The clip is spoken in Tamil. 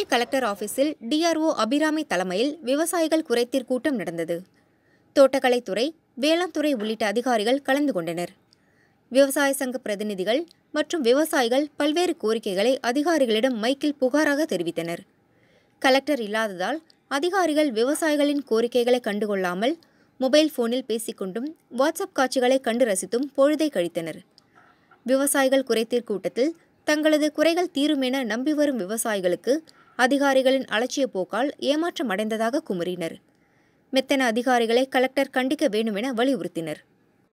தேனி கலெக்டர் ஆபீஸில் டிஆர்ஓ அபிராமி தலைமையில் விவசாயிகள் குறைதீர் கூட்டம் நடந்தது தோட்டக்கலைத்துறை வேளாண் துறை உள்ளிட்ட அதிகாரிகள் கலந்து கொண்டனர் விவசாய சங்க பிரதிநிதிகள் மற்றும் விவசாயிகள் பல்வேறு கோரிக்கைகளை அதிகாரிகளிடம் மைக்கில் புகாராக தெரிவித்தனர் கலெக்டர் இல்லாததால் அதிகாரிகள் விவசாயிகளின் கோரிக்கைகளை கண்டுகொள்ளாமல் மொபைல் போனில் பேசிக்கொண்டும் வாட்ஸ்அப் காட்சிகளை கண்டு ரசித்தும் பொழுதை கழித்தனர் விவசாயிகள் குறைதீர் கூட்டத்தில் தங்களது குறைகள் தீரும் என நம்பி வரும் விவசாயிகளுக்கு அதிகாரிகளின் அலட்சிய போக்கால் ஏமாற்றம் அடைந்ததாக குமுறினர் மெத்தன அதிகாரிகளை கலெக்டர் கண்டிக்க வேண்டுமென வலியுறுத்தினர்